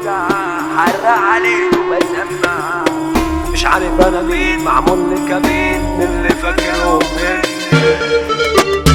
بيوجع حرق عليه وبسمع مش عارف انا مين معمول لي كمين من اللي فاكره مني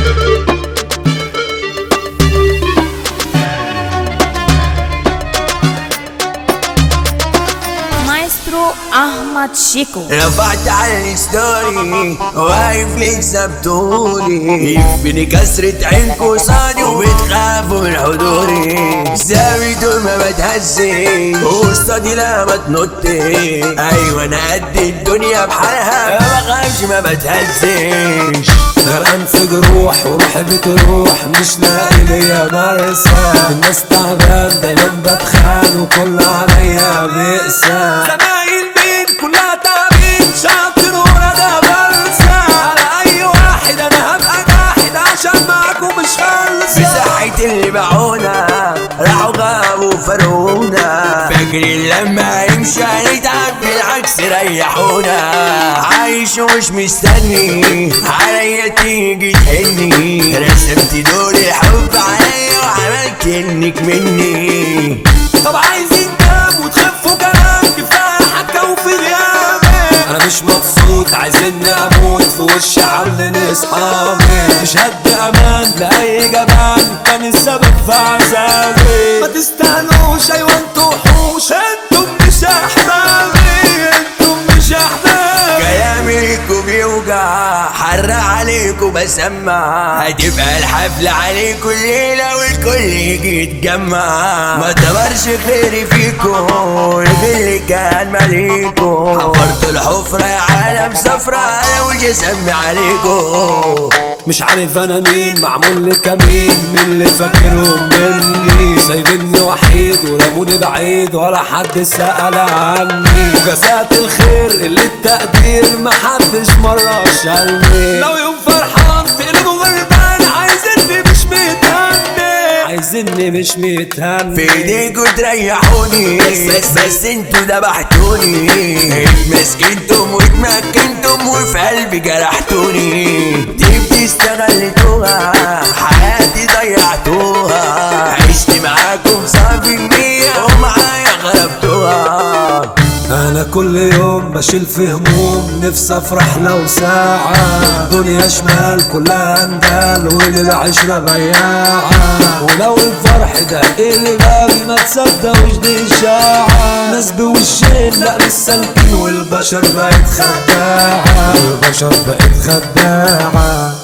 مايسترو احمد شيكو رفعت على الستوري واقف لسه بطولي يكفيني كسرة عينكو صادي وبتخافوا من حضوري ساوي دول ما بتهزي وسطادي لا ما تنطي ايوه انا قد الدنيا بحالها ما بخافش ما بتهزيش غرقان في جروح وروحي بتروح مش لاقي ليا مرسى الناس تعبان دايما بتخان وكل عليا بئسى زمايل مين كلها تعبين شاطر ورا ده بلسى على اي واحد انا هبقى جاحد عشان معاكم مش خالصة بصحة اللي باعونا راحوا غابوا فرونا فاكرين لما يمشي هنتعب بالعكس ريحونا عايش ومش مستني عليا تيجي تهني رسمت دور الحب عليا وعملت انك مني طب عايزين كام وتخفوا كلام كفايه حكا وفي غيابي انا مش مبسوط عايزني اموت في وش عاملين اصحابي مش هدي امان لاي جبان كان السبب في عذابي ما تستاهلوش ايوه انتوا وحوش انتم مش احبابي انتم مش احبابي كلامي ليكوا بيوجع حرق عليكوا بسمع هتبقى الحفلة عليكوا الليلة والكل يجي يتجمع ما تمرش خيري فيكوا اللي كان ماليكوا حفرت الحفرة يا عالم صفرة انا وش اسمي عليكوا مش عارف انا مين معمول لي كمين من اللي فاكرهم مني سايبني وحيد ورموني بعيد ولا حد سأل عني وجزات الخير اللي التقدير محدش مرة شالني لو يوم فرحان تقلبه غلبان عايزني مش متهني عايزني مش متهني في ايديكوا تريحوني بس بس انتوا ذبحتوني اتمسكنتم واتمكنتم وفي قلبي جرحتوني دي استغلتوها حياتي ضيعتوها عشت معاكم صافي المية ومعايا غربتوها انا كل يوم بشيل في هموم نفسي افرح لو ساعة دنيا شمال كلها اندال وللعشرة بياعة ولو الفرح ده اللي بالي ما تصدقوش دي اشاعة ناس بوشين لا للسلكين والبشر بقت خداعة والبشر بقت خداعة